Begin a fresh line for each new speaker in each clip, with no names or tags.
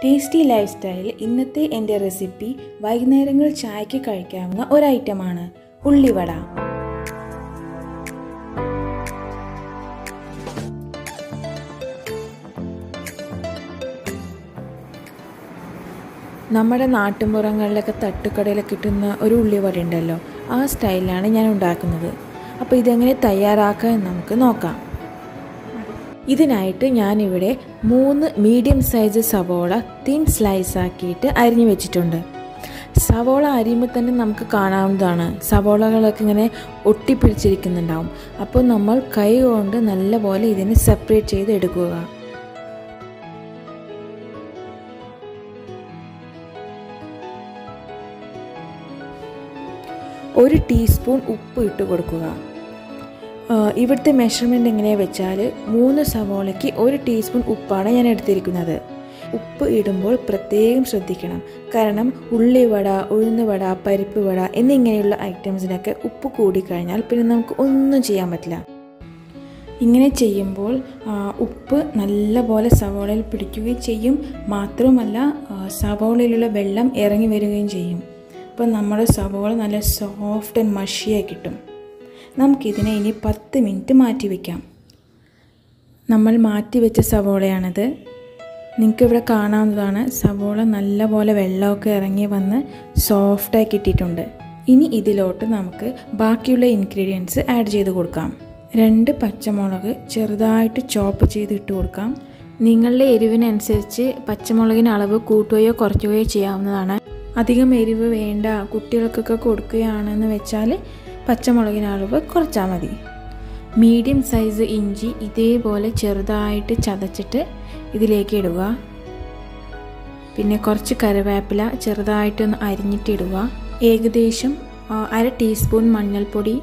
tasty life style ഇന്നത്തെ എൻ്റെ recipe വൈകുന്നേരങ്ങൾ ചായക്ക് കഴിക്കാവുന്ന ഒരു ഐറ്റമാണ് ഉള്ളിവട നമ്മുടെ നാട്ടുമ്പുറങ്ങളിലൊക്കെ തട്ടുകടയിലൊക്കെ കിട്ടുന്ന ഒരു ഉള്ളിവട ഉണ്ടല്ലോ ആ സ്റ്റൈലിലാണ് ഞാൻ ഉണ്ടാക്കുന്നത് അപ്പോൾ ഇതെങ്ങനെ തയ്യാറാക്കാം എന്ന് നമുക്ക് നോക്കാം ഇതിനായിട്ട് ഞാനിവിടെ മൂന്ന് മീഡിയം സൈസ് സവോള തിൻ സ്ലൈസ് ആക്കിയിട്ട് അരിഞ്ഞു വെച്ചിട്ടുണ്ട് സവോള അരിയുമ്പോൾ തന്നെ നമുക്ക് കാണാവുന്നതാണ് സവോളകളൊക്കെ ഇങ്ങനെ ഒട്ടിപ്പിടിച്ചിരിക്കുന്നുണ്ടാവും അപ്പോൾ നമ്മൾ കൈ കൊണ്ട് നല്ലപോലെ ഇതിനെ സെപ്പറേറ്റ് ചെയ്ത് എടുക്കുക ഒരു ടീസ്പൂൺ ഉപ്പ് ഇട്ട് കൊടുക്കുക ഇവിടുത്തെ മെഷർമെൻ്റ് എങ്ങനെയാണെന്ന് വെച്ചാൽ മൂന്ന് സവോളയ്ക്ക് ഒരു ടീസ്പൂൺ ഉപ്പാണ് ഞാൻ എടുത്തിരിക്കുന്നത് ഉപ്പ് ഇടുമ്പോൾ പ്രത്യേകം ശ്രദ്ധിക്കണം കാരണം ഉള്ളിവട ഉഴുന്നുവട പരിപ്പ് വട എന്നിങ്ങനെയുള്ള ഐറ്റംസിനൊക്കെ ഉപ്പ് കൂടിക്കഴിഞ്ഞാൽ പിന്നെ നമുക്ക് ഒന്നും ചെയ്യാൻ പറ്റില്ല ഇങ്ങനെ ചെയ്യുമ്പോൾ ഉപ്പ് നല്ലപോലെ സവോളയിൽ പിടിക്കുകയും ചെയ്യും മാത്രമല്ല സവോളയിലുള്ള വെള്ളം ഇറങ്ങി വരികയും ചെയ്യും അപ്പോൾ നമ്മുടെ സവോള നല്ല സോഫ്റ്റ് ആൻഡ് മഷിയായി കിട്ടും നമുക്കിതിനെ ഇനി പത്ത് മിനിറ്റ് മാറ്റി വയ്ക്കാം നമ്മൾ മാറ്റി വെച്ച സവോളയാണിത് നിങ്ങൾക്കിവിടെ കാണാവുന്നതാണ് സവോള നല്ലപോലെ വെള്ളമൊക്കെ ഇറങ്ങി വന്ന് സോഫ്റ്റായി കിട്ടിയിട്ടുണ്ട് ഇനി ഇതിലോട്ട് നമുക്ക് ബാക്കിയുള്ള ഇൻഗ്രീഡിയൻസ് ആഡ് ചെയ്ത് കൊടുക്കാം രണ്ട് പച്ചമുളക് ചെറുതായിട്ട് ചോപ്പ് ചെയ്ത് ഇട്ട് കൊടുക്കാം നിങ്ങളുടെ എരിവിനനുസരിച്ച് പച്ചമുളകിന് അളവ് കൂട്ടുകയോ കുറയ്ക്കുകയോ ചെയ്യാവുന്നതാണ് അധികം എരിവ് വേണ്ട കുട്ടികൾക്കൊക്കെ കൊടുക്കുകയാണെന്ന് വെച്ചാൽ പച്ചമുളകിന് അളവ് കുറച്ചാൽ മതി മീഡിയം സൈസ് ഇഞ്ചി ഇതേപോലെ ചെറുതായിട്ട് ചതച്ചിട്ട് ഇതിലേക്ക് ഇടുക പിന്നെ കുറച്ച് കറിവേപ്പില ചെറുതായിട്ടൊന്ന് അരിഞ്ഞിട്ടിടുക ഏകദേശം അര ടീസ്പൂൺ മഞ്ഞൾപ്പൊടി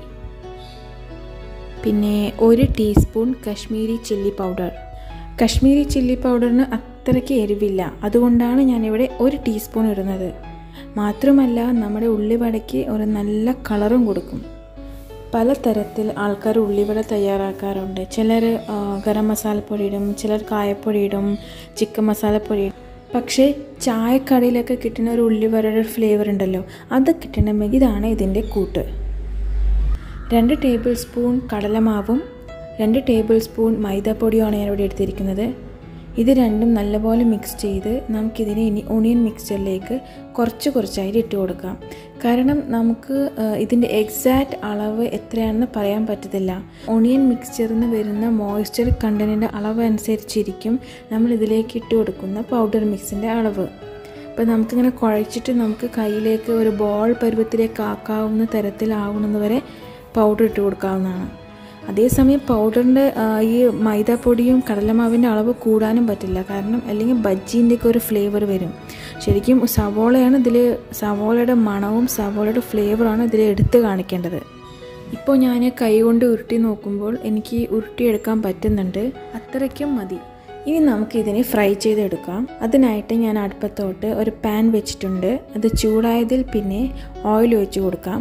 പിന്നെ ഒരു teaspoon Kashmiri chilli powder Kashmiri chilli പൗഡറിന് അത്രയ്ക്ക് എരിവില്ല അതുകൊണ്ടാണ് ഞാനിവിടെ ഒരു ടീസ്പൂൺ ഇടുന്നത് മാത്രമല്ല നമ്മുടെ ഉള്ളിവടയ്ക്ക് ഒരു നല്ല കളറും കൊടുക്കും പലതരത്തിൽ ആൾക്കാർ ഉള്ളിവട തയ്യാറാക്കാറുണ്ട് ചിലർ ഗരം മസാലപ്പൊടി ഇടും ചിലർ കായപ്പൊടി ഇടും ചിക്കൻ മസാലപ്പൊടി ഇടും പക്ഷേ ചായക്കടയിലൊക്കെ കിട്ടുന്ന ഒരു ഉള്ളിവടയുടെ ഫ്ലേവർ ഉണ്ടല്ലോ അത് കിട്ടണമെങ്കിൽ ഇതാണ് ഇതിൻ്റെ കൂട്ട് രണ്ട് ടേബിൾ സ്പൂൺ കടലമാവും രണ്ട് ടേബിൾ സ്പൂൺ മൈദാപ്പൊടിയുമാണ് ഞാനിവിടെ എടുത്തിരിക്കുന്നത് ഇത് രണ്ടും നല്ലപോലെ മിക്സ് ചെയ്ത് നമുക്കിതിനെ ഇനി ഒണിയൻ മിക്സ്ചറിലേക്ക് കുറച്ച് കുറച്ചായിട്ട് ഇട്ട് കൊടുക്കാം കാരണം നമുക്ക് ഇതിൻ്റെ എക്സാക്റ്റ് അളവ് എത്രയാണെന്ന് പറയാൻ പറ്റത്തില്ല ഒണിയൻ മിക്സ്ചറിൽ നിന്ന് വരുന്ന മോയ്സ്ചർ കണ്ടൻറ്റിൻ്റെ അളവ് അനുസരിച്ചിരിക്കും നമ്മൾ ഇതിലേക്ക് ഇട്ട് കൊടുക്കുന്ന പൗഡർ മിക്സിൻ്റെ അളവ് അപ്പോൾ നമുക്കിങ്ങനെ കുഴച്ചിട്ട് നമുക്ക് കയ്യിലേക്ക് ഒരു ബോൾ പരുവത്തിലേക്ക് ആക്കാവുന്ന തരത്തിലാവുന്നത് വരെ പൗഡർ ഇട്ട് കൊടുക്കാവുന്നതാണ് അതേസമയം പൗഡറിൻ്റെ ഈ മൈദാപ്പൊടിയും കടലമാവിൻ്റെ അളവ് കൂടാനും പറ്റില്ല കാരണം അല്ലെങ്കിൽ ബജ്ജീൻ്റെയൊക്കെ ഒരു ഫ്ലേവർ വരും ശരിക്കും സവോളയാണ് ഇതിൽ സവോളയുടെ മണവും സവോളയുടെ ഫ്ലേവറാണ് ഇതിൽ എടുത്ത് കാണിക്കേണ്ടത് ഇപ്പോൾ ഞാൻ കൈ കൊണ്ട് ഉരുട്ടി നോക്കുമ്പോൾ എനിക്ക് ഉരുട്ടിയെടുക്കാൻ പറ്റുന്നുണ്ട് അത്രയ്ക്കും മതി ഇനി നമുക്കിതിനെ ഫ്രൈ ചെയ്തെടുക്കാം അതിനായിട്ട് ഞാൻ അടുപ്പത്തോട്ട് ഒരു പാൻ വെച്ചിട്ടുണ്ട് അത് ചൂടായതിൽ പിന്നെ ഓയിൽ ഒഴിച്ച് കൊടുക്കാം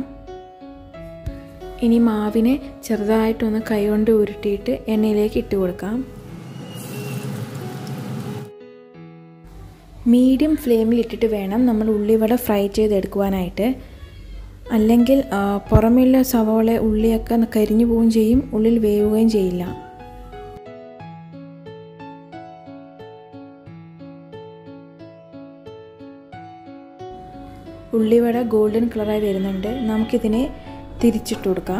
ഇനി മാവിനെ ചെറുതായിട്ടൊന്ന് കൈകൊണ്ട് ഉരുട്ടിയിട്ട് എണ്ണയിലേക്ക് ഇട്ട് കൊടുക്കാം മീഡിയം ഫ്ലെയിമിൽ ഇട്ടിട്ട് വേണം നമ്മൾ ഉള്ളിവട ഫ്രൈ ചെയ്തെടുക്കുവാനായിട്ട് അല്ലെങ്കിൽ പുറമെയുള്ള സവോള ഉള്ളിയൊക്കെ കരിഞ്ഞു പോവുകയും ചെയ്യും ഉള്ളിൽ വേവുകയും ചെയ്യില്ല ഉള്ളിവട ഗോൾഡൻ കളറായി വരുന്നുണ്ട് നമുക്കിതിനെ തിരിച്ചിട്ട് കൊടുക്കാം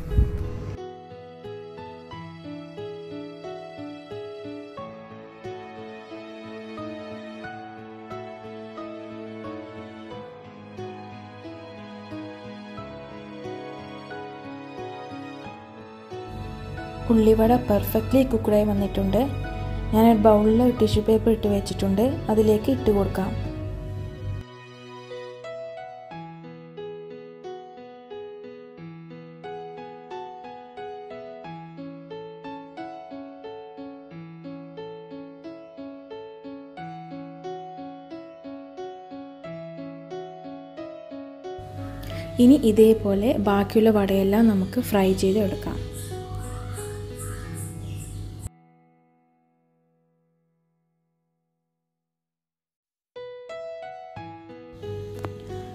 ഉള്ളിവട പെർഫെക്റ്റ്ലി കുക്കഡായി വന്നിട്ടുണ്ട് ഞാൻ ബൗളിൽ ടിഷ്യൂ പേപ്പർ ഇട്ട് വെച്ചിട്ടുണ്ട് അതിലേക്ക് ഇട്ട് കൊടുക്കാം ഇനി ഇതേപോലെ ബാക്കിയുള്ള വടയെല്ലാം നമുക്ക് ഫ്രൈ ചെയ്ത് എടുക്കാം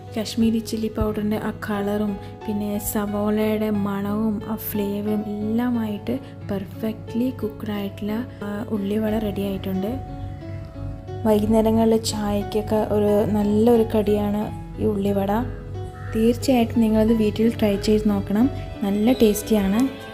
കാശ്മീരി ചില്ലി പൗഡറിൻ്റെ ആ കളറും പിന്നെ സവോളയുടെ മണവും ആ ഫ്ലേവറും എല്ലാമായിട്ട് പെർഫെക്റ്റ്ലി കുക്ക്ഡായിട്ടുള്ള ഉള്ളിവട റെഡി ആയിട്ടുണ്ട് വൈകുന്നേരങ്ങളിൽ ചായക്കൊക്കെ ഒരു നല്ലൊരു കടിയാണ് ഈ ഉള്ളിവട തീർച്ചയായിട്ടും നിങ്ങളത് വീട്ടിൽ ട്രൈ ചെയ്ത് നോക്കണം നല്ല ടേസ്റ്റിയാണ്